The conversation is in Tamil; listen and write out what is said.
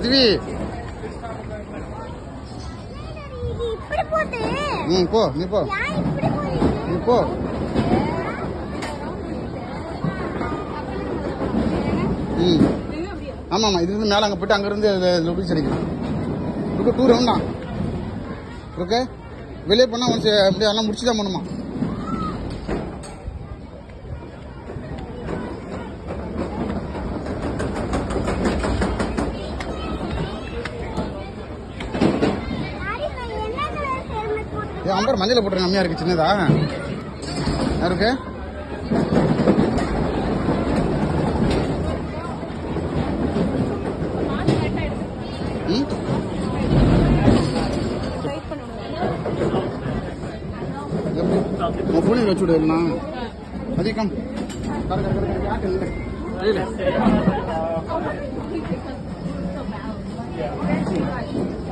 பத்வி இது இப்படி போகுது ம் போ நீ போ ஏன் இப்படி போகுது நீ போ ம் ஆமா ஆமா இது மேல அங்க போயிட்டு அங்க இருந்து பீச் அடிக்கணும் இதுக்கு டூ ரவுண்ட் தான் ஓகே வெளியே போனா ஒன்ஸ் அப்படியே எல்லாம் முடிச்சு தான் பண்ணுமா யாரு நான் என்ன கலர் ஹெல்மெட் போட்டு ஏ அம்பர் மஞ்சள் போட்டுருங்க கம்மியா இருக்கு சின்னதா யாருக்கு ம் எப்படி உன் புள்ளி வச்சு விடுனா அதிகம் கர கர கர கர யாக்கு இல்லை இல்லை